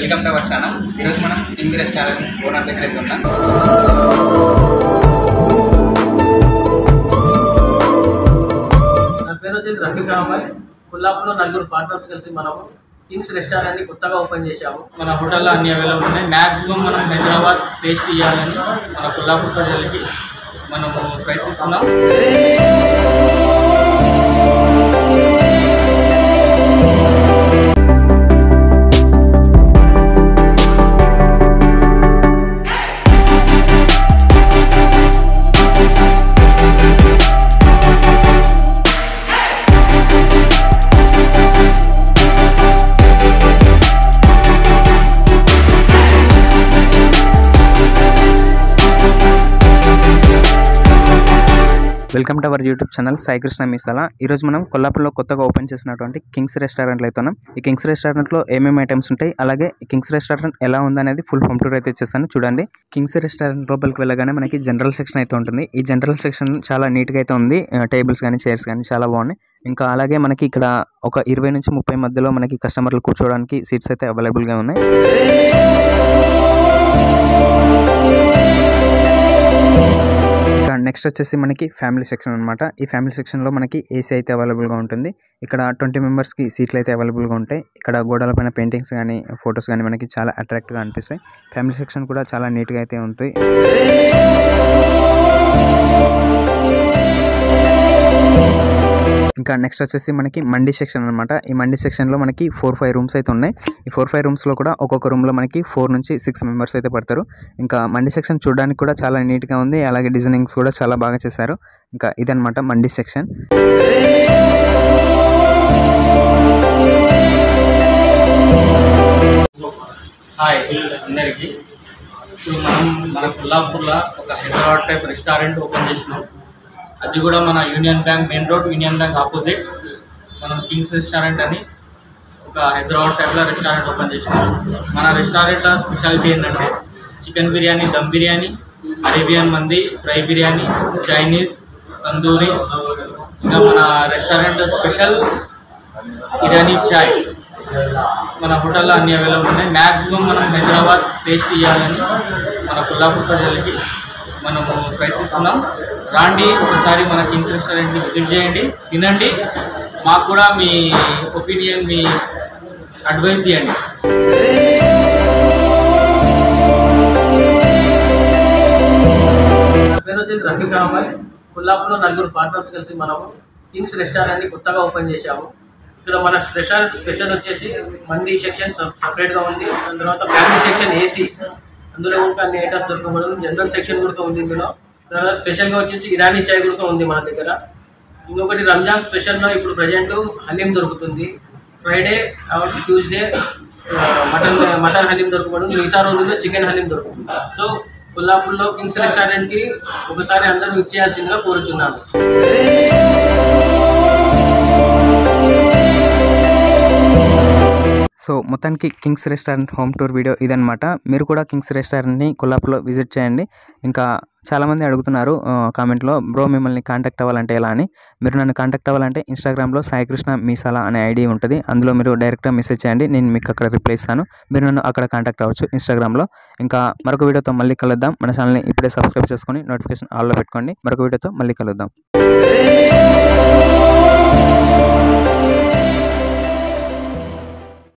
welcome to our channel ఈరోజు మనం king restaurants owner దగ్గర అయితే ఉన్నాం నా పేరు వచ్చేసి రఫీక్ అహ్మద్ కొల్లాపూర్లో నలుగురు పార్ట్నర్స్ కలిసి మనము కింగ్స్ రెస్టారెంట్ని కొత్తగా ఓపెన్ చేశాము మన హోటల్లో అన్ని అవైలబుల్ ఉన్నాయి మ్యాక్సిమం మనం హైదరాబాద్ టేస్ట్ ఇవ్వాలని మన కొల్లాపూర్ ప్రజలకి మనము ప్రయత్నిస్తున్నాం welcome to our YouTube channel Sai Krishna Meesala ఈరోజు మనం కొల్లాపూర్లో కొత్తగా ఓపెన్ చేసినటువంటి కింగ్స్ రెస్టారెంట్లో అయితే ఉన్నాం ఈ కింగ్స్ రెస్టారెంట్లో ఏమేమి ఐటమ్స్ ఉంటాయి అలాగే ఈ కింగ్స్ రెస్టారెంట్ ఎలా ఉందనేది ఫుల్ హోమ్ టూర్ అయితే ఇచ్చేసాను చూడండి కింగ్స్ రెస్టారెంట్ లోపలికి వెళ్ళగానే మనకి జనరల్ సెక్షన్ అయితే ఉంటుంది ఈ జనరల్ సెక్షన్ చాలా నీట్గా అయితే ఉంది టేబుల్స్ కానీ చైర్స్ కానీ చాలా బాగున్నాయి ఇంకా అలాగే మనకి ఇక్కడ ఒక ఇరవై నుంచి ముప్పై మధ్యలో మనకి కస్టమర్లు కూర్చోవడానికి సీట్స్ అయితే అవైలబుల్గా ఉన్నాయి ఇంకా నెక్స్ట్ వచ్చేసి మనకి ఫ్యామిలీ సెక్షన్ అనమాట ఈ ఫ్యామిలీ సెక్షన్లో మనకి ఏసీ అయితే అవైలబుల్గా ఉంటుంది ఇక్కడ ట్వంటీ మెంబర్స్కి సీట్లు అయితే అవైలబుల్గా ఉంటాయి ఇక్కడ గోడల పైన పెయింటింగ్స్ కానీ ఫొటోస్ కానీ మనకి చాలా అట్రాక్ట్గా అనిపిస్తాయి ఫ్యామిలీ సెక్షన్ కూడా చాలా నీట్గా అయితే ఉంటుంది ఇంకా నెక్స్ట్ వచ్చేసి మనకి మండీ సెక్షన్ అనమాట ఈ మండీ సెక్షన్లో మనకి ఫోర్ ఫైవ్ రూమ్స్ అయితే ఉన్నాయి ఈ ఫోర్ ఫైవ్ రూమ్స్లో కూడా ఒక్కొక్క రూమ్లో మనకి ఫోర్ నుంచి సిక్స్ మెంబర్స్ అయితే పడతారు ఇంకా మండీ సెక్షన్ చూడడానికి కూడా చాలా నీట్గా ఉంది అలాగే డిజైనింగ్స్ కూడా చాలా బాగా చేశారు ఇంకా ఇదనమాట మండీ సెక్షన్ హాయ్ అందరికీ ఇప్పుడు మనం మన కొల్లాపూర్లో ఒక హైదరాబాద్ టైప్ రెస్టారెంట్ ఓపెన్ చేసినాం అది కూడా మన Union Bank main road Union Bank opposite మనం కింగ్స్ రెస్టారెంట్ అని ఒక హైదరాబాద్ టైప్లో రెస్టారెంట్ ఓపెన్ చేసినాం మన రెస్టారెంట్లో స్పెషాలిటీ ఏంటంటే chicken biryani dum biryani Arabian mandi fry biryani Chinese tandoori ఇంకా మన రెస్టారెంట్ స్పెషల్ ఇరానీ చాయ్ మన హోటల్లో అన్ని అవైలబుల్ ఉన్నాయి మ్యాక్సిమం మనం హైదరాబాద్ టేస్ట్ ఇవ్వాలని మన కొల్లాపూర్ ప్రజలకి మనము ప్రయత్నిస్తున్నాం రాండి ఒకసారి మన కింగ్స్ రెస్టారెంట్ని విజిట్ చేయండి తినండి మాకు కూడా మీ ఒపీనియన్ మీ అడ్వైస్ ఇవ్వండి నా పేరు వచ్చేసి రఫీక్ అహ్మద్ కొల్లాపూర్లో నలుగురు పార్ట్నర్స్ కలిసి మనము కింగ్స్ రెస్టారెంట్ని కొత్తగా ఓపెన్ చేశాము ఇక్కడ మన రెస్టారెంట్ స్పెషల్ వచ్చేసి మండీ సెక్షన్ సపరేట్గా ఉంది దాని తర్వాత ఫ్యామిలీ సెక్షన్ ఏసీ అందులో కూడా అన్ని ఐటమ్స్ దొరకబడదు జనరల్ సెక్షన్ కూడా ఉంది ఇందులో తర్వాత స్పెషల్గా వచ్చేసి ఇరానీ చాయ్ కూడా ఉంది మన దగ్గర ఇంకొకటి రంజాన్ స్పెషల్లో ఇప్పుడు ప్రజెంట్ హలీం దొరుకుతుంది Friday Tuesday mutton mutton haleem దొరకబడు మిగతా రోజుల్లో చికెన్ హలీం దొరుకుతుంది సో కొల్లాపూర్లో కింగ్స్ రెస్టారెంట్కి ఒకసారి అందరూ ఇచ్చేయాల్సిందిగా కోరుతున్నాను సో మొత్తానికి Kings restaurant home tour video ఇదనమాట మీరు కూడా కింగ్స్ రెస్టారెంట్ని కొల్లాపూర్లో విజిట్ చేయండి ఇంకా చాలామంది అడుగుతున్నారు కామెంట్లో బ్రో మిమ్మల్ని కాంటాక్ట్ అవ్వాలంటే ఎలా అని మీరు నన్ను కాంటాక్ట్ అవ్వాలంటే ఇన్స్టాగ్రామ్లో సాయికృష్ణ మీసాలా అనే ఐడి ఉంటుంది అందులో మీరు డైరెక్ట్గా మెసేజ్ చేయండి నేను మీకు అక్కడ రిప్లై ఇస్తాను మీరు నన్ను అక్కడ కాంటాక్ట్ అవ్వచ్చు ఇన్స్టాగ్రామ్లో ఇంకా మరొక వీడియోతో మళ్ళీ కలుద్దాం మన ఛానల్ని ఇప్పుడే సబ్స్క్రైబ్ చేసుకొని నోటిఫికేషన్ ఆల్లో పెట్టుకోండి మరొక వీడియోతో మళ్ళీ కలుద్దాం